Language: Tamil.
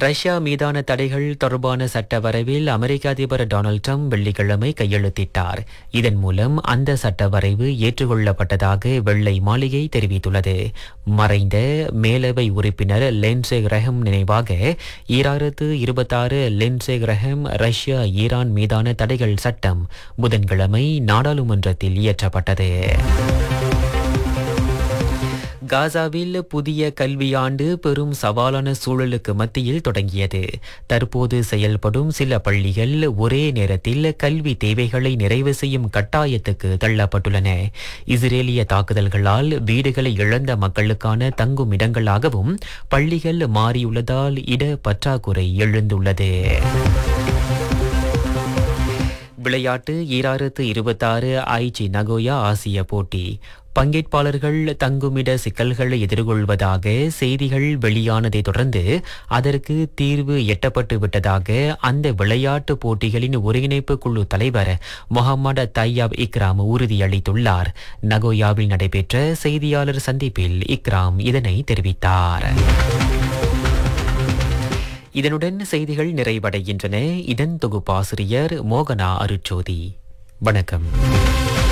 ரஷ்யா மீதான தடைகள் தொடர்பான சட்ட வரைவில் அமெரிக்க அதிபர் டொனால்ட் ட்ரம்ப் வெள்ளிக்கிழமை கையெழுத்திட்டார் இதன் மூலம் அந்த சட்ட வரைவு ஏற்றுக்கொள்ளப்பட்டதாக வெள்ளை மாளிகை தெரிவித்துள்ளது மறைந்த மேலவை உறுப்பினர் லென்சே கிரஹம் நினைவாக ஈராயிரத்து இருபத்தாறு லென்சே கிரஹம் ரஷ்யா ஈரான் மீதான தடைகள் சட்டம் புதன்கிழமை நாடாளுமன்றத்தில் இயற்றப்பட்டது காசாவில் புதிய கல்வியாண்டு பெரும் சவாலான சூழலுக்கு மத்தியில் தொடங்கியது தற்போது செயல்படும் சில பள்ளிகள் ஒரே நேரத்தில் கல்வி தேவைகளை நிறைவு செய்யும் கட்டாயத்துக்கு தள்ளப்பட்டுள்ளன இஸ்ரேலிய தாக்குதல்களால் வீடுகளை இழந்த மக்களுக்கான தங்கும் இடங்களாகவும் பள்ளிகள் மாறியுள்ளதால் இட பற்றாக்குறை எழுந்துள்ளது விளையாட்டு ஈராயிரத்து இருபத்தாறு ஐச்சி நகோயா ஆசிய போட்டி பங்கேற்பாளர்கள் தங்குமிட சிக்கல்களை எதிர்கொள்வதாக செய்திகள் வெளியானதை தொடர்ந்து அதற்கு தீர்வு எட்டப்பட்டு விட்டதாக அந்த விளையாட்டு போட்டிகளின் ஒருங்கிணைப்பு குழு தலைவர் முகமது தையாப் இக்ராம் உறுதியளித்துள்ளார் நகோயாவில் நடைபெற்ற செய்தியாளர் சந்திப்பில் இக்ராம் இதனை தெரிவித்தார் இதனுடன் செய்திகள் நிறைவடைகின்றன இதன் தொகுப்பாசிரியர் மோகனா அருட்சோதி வணக்கம்